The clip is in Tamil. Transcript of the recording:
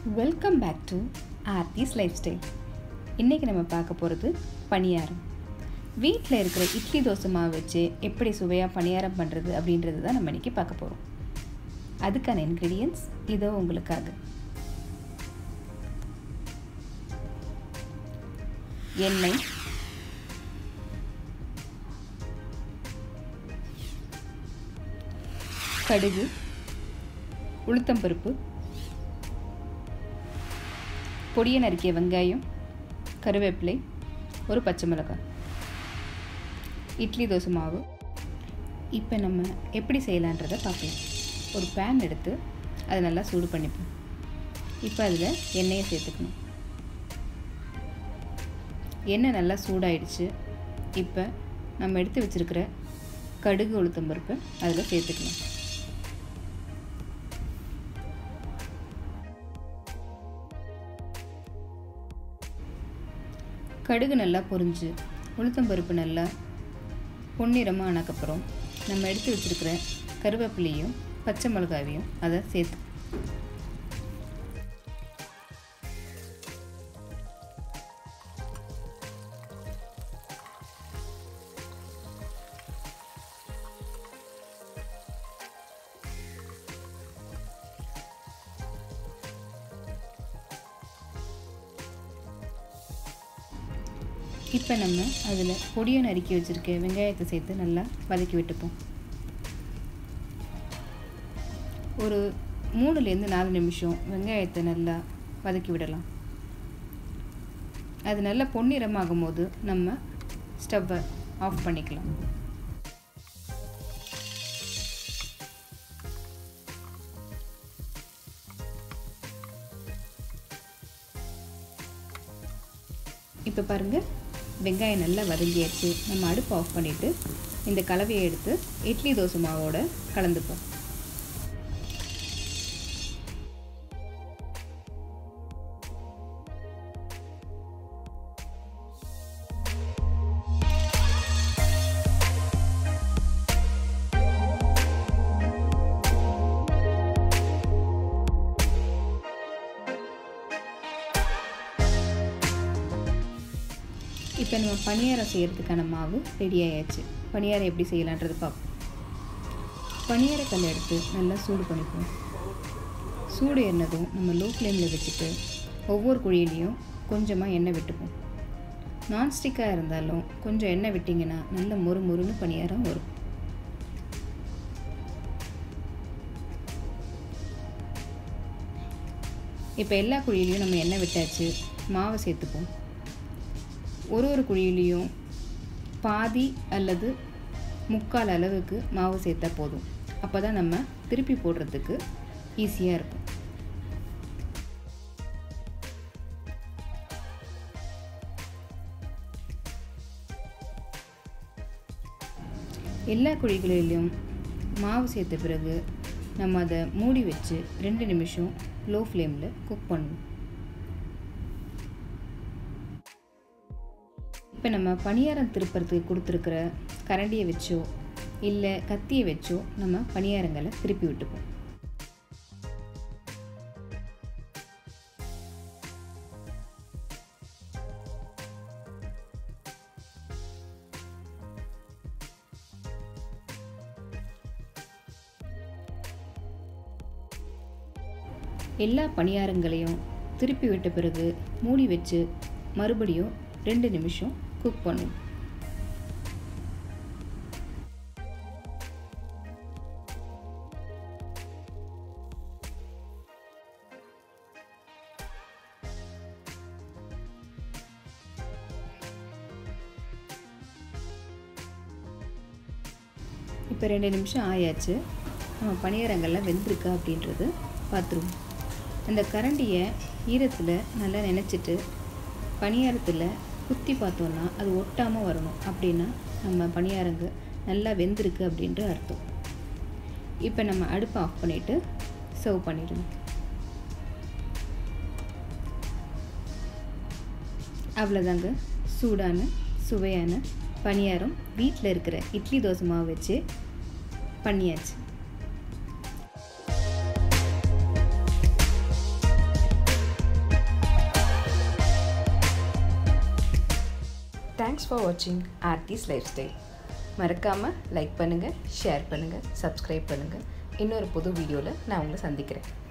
welcome back to Aarthi's lifestyle இன்றைக்கி நம்ம பார்க்க போகிறது பணியாரம் வீட்டில் இருக்கிற இட்லி தோசை மாவு வச்சு எப்படி சுவையாக பணியாரம் பண்ணுறது அப்படின்றது தான் நம்ம இன்றைக்கி பார்க்க போகிறோம் அதுக்கான இன்க்ரீடியன்ஸ் இதோ உங்களுக்காக எண்ணெய் கடுகு உளுத்தம்பருப்பு பொடியை நறுக்கிய வெங்காயம் கருவேப்பிலை ஒரு பச்சை மிளகாய் இட்லி தோசை மாவு இப்போ நம்ம எப்படி செய்யலான்றதை பார்க்கலாம் ஒரு பேன் எடுத்து அதை நல்லா சூடு பண்ணிப்போம் இப்போ அதில் எண்ணெயை சேர்த்துக்கணும் எண்ணெய் நல்லா சூடாயிடுச்சு இப்போ நம்ம எடுத்து வச்சுருக்கிற கடுகு உளுத்தம்பருப்பை அதில் சேர்த்துக்கணும் கடுகு நல்லா பொரிஞ்சு உளுத்தம்பருப்பு நல்லா பொன்னிறமாக ஆனக்கப்புறம் நம்ம எடுத்து வச்சுருக்கிற கருவேப்பிலையும் பச்சை மிளகாவையும் அதை சேர்த்து இப்போ நம்ம அதில் பொடியை நறுக்கி வச்சுருக்க வெங்காயத்தை சேர்த்து நல்லா வதக்கி விட்டுப்போம் ஒரு மூணுலேருந்து நாலு நிமிஷம் வெங்காயத்தை நல்லா வதக்கி விடலாம் அது நல்லா பொன்னிறமாகும் போது நம்ம ஸ்டவ்வை ஆஃப் பண்ணிக்கலாம் இப்போ பாருங்கள் வெங்காயம் நல்லா வதங்கியாச்சு நம்ம அடுப்பு ஆஃப் பண்ணிவிட்டு இந்த கலவையை எடுத்து இட்லி தோசை மாவோட கலந்துப்போம் இப்போ நம்ம பணியாரம் செய்கிறதுக்கான மாவு ரெடி ஆயாச்சு பணியாரம் எப்படி செய்யலான்றது பார்ப்போம் பணியாரக்கல் எடுத்து நல்லா சூடு பண்ணிப்போம் சூடு எண்ணதும் நம்ம லோ ஃப்ளேமில் வச்சுட்டு ஒவ்வொரு குழியிலையும் கொஞ்சமாக எண்ணெய் விட்டுப்போம் நான்ஸ்டிக்காக இருந்தாலும் கொஞ்சம் எண்ணெய் விட்டிங்கன்னா நல்ல மொறு மொறுன்னு பணியாரம் வரும் இப்போ எல்லா குழியிலையும் நம்ம எண்ணெய் விட்டாச்சு மாவை சேர்த்துப்போம் ஒரு ஒரு குழியிலையும் பாதி அல்லது முக்கால் அளவுக்கு மாவு சேர்த்தா போதும் அப்போ தான் நம்ம திருப்பி போடுறதுக்கு ஈஸியாக இருக்கும் எல்லா குழிகளிலும் மாவு சேர்த்த பிறகு நம்ம அதை மூடி வச்சு ரெண்டு நிமிஷம் லோ ஃப்ளேமில் குக் பண்ணணும் இப்போ நம்ம பணியாரம் திருப்புறதுக்கு கொடுத்துருக்குற கரண்டியை வச்சோ இல்லை கத்தியை வச்சோ நம்ம பணியாரங்களை திருப்பி விட்டுப்போம் எல்லா பணியாரங்களையும் திருப்பி விட்ட பிறகு மூடி வச்சு மறுபடியும் ரெண்டு நிமிஷம் குக் பண்ணும் இப்போ ரெண்டு நிமிஷம் ஆயாச்சு நம்ம பணியாரங்கள்லாம் வெந்திருக்கா அப்படின்றது பார்த்துருவோம் அந்த கரண்டியை ஈரத்தில் நல்லா நினச்சிட்டு பணியாரத்தில் குத்தி பார்த்தோன்னா அது ஒட்டாமல் வரணும் அப்படின்னா நம்ம பணியாரங்க நல்லா வெந்திருக்கு அப்படின்ற அர்த்தம் இப்போ நம்ம அடுப்பை ஆஃப் பண்ணிவிட்டு சர்வ் பண்ணிடணும் அவ்வளோதாங்க சூடான சுவையான பணியாரம் வீட்டில் இருக்கிற இட்லி தோசை மாவு வச்சு பண்ணியாச்சு தேங்க்ஸ் ஃபார் வாட்சிங் ஆர்த்திஸ் லைஃப் ஸ்டைல் மறக்காமல் லைக் பண்ணுங்கள் ஷேர் பண்ணுங்கள் சப்ஸ்கிரைப் பண்ணுங்கள் இன்னொரு புது வீடியோவில் நான் உங்களை சந்திக்கிறேன்